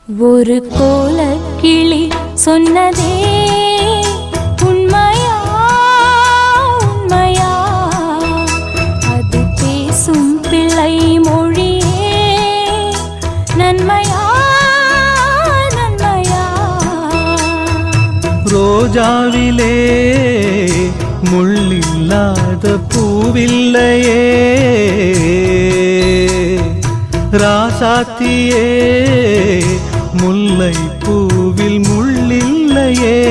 ஒரு கோல கிளி சொன்னதே உண்மையா உண்மையா அது பேசும் பிள்ளை மொழியே நன்மையா நன்மையா ரோஜாவிலே முள்ளில்லாத பூவில்லையே ராசாத்தியே முல்லை பூவில் முள்ளில்லையே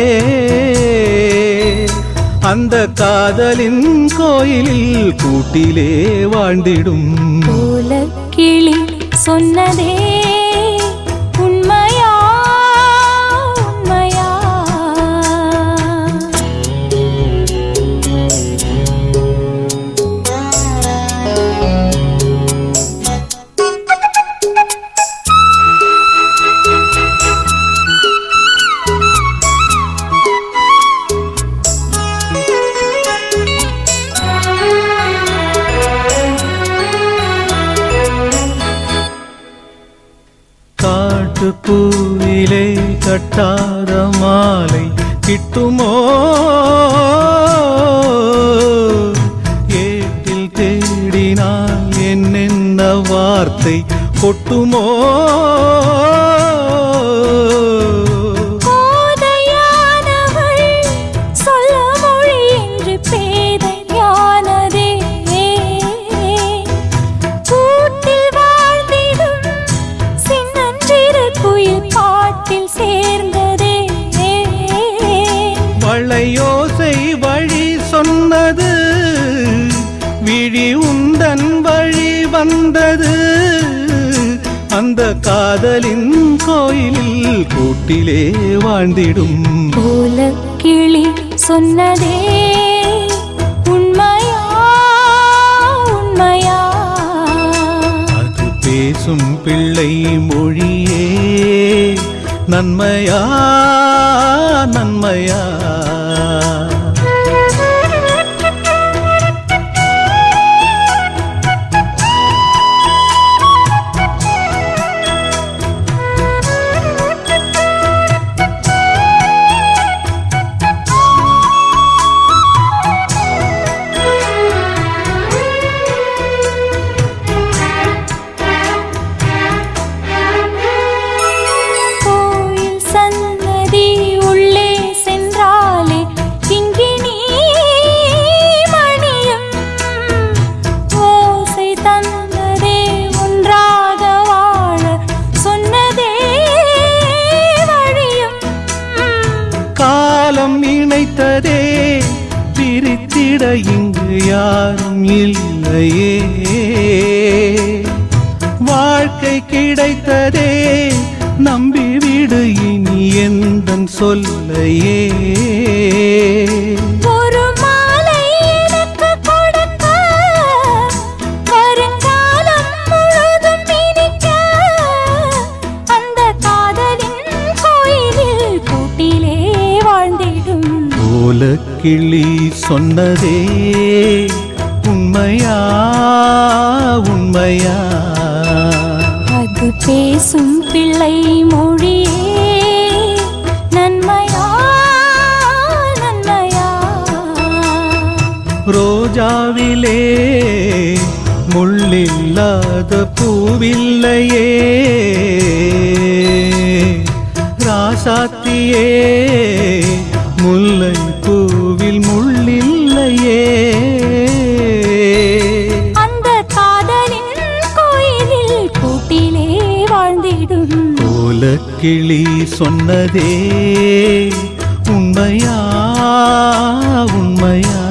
அந்த காதலின் கோயிலில் கூட்டிலே வாழ்ந்திடும் கோல கிளி சொன்னதே உண்மையா உண்மையா காட்டு பூவிலே கட்டாத மாலை கிட்டுமோ ஏட்டில் தேடினால் என்னென்ன வார்த்தை கொட்டுமோ கோதையானவள் சொல்ல மொழி என்று பேதையானதே கூட்டில் வாழ்ந்திடும் சின்னஞ்சிறு குயில் பாட்டில் சேர்ந்ததே வளையோசை வழி சொன்னது விழி உந்தன் வழி வந்தது அந்த காதலின் கோயிலில் கூட்டிலே வாழ்ந்திடும் கோல கிளி சொன்னதே உண்மையா உண்மையா அது பேசும் பிள்ளை மொழியே நன்மையா நன்மையா கோயில் சன்னதி உள்ளே சென்றாலே கிங்கிணி மணியும் ஓசை தந்ததே ஒன்றாக வாழ சொன்னதே வழியும் காலம் இணைத்ததே பிரித்திட இங்கு யாரும் இல்லையே வாழ்க்கை கிடைத்ததே நம்பி விடு இனி எந்தன் சொல்லையே ஒரு மாலை எனக்கு கொடுக்க வருங்காலம் முழுதும் இனிக்க அந்த காதலின் கோயிலில் கூட்டிலே வாழ்ந்திடும் ஓலக்கிளி சொன்னதே உண்மையா உண்மையா அது பேசும் பிள்ளை மொழியே நன்மையா நன்மையா ரோஜாவிலே முள்ளில்லாத பூவில்லையே ராசாத்தியே முல்லை பூவில் முள்ளில்லையே அந்த காதலின் கோயிலில் கூட்டிலே வாழ்ந்திடும் ஓலக்கிளி சொன்னதே உண்மையா உண்மையா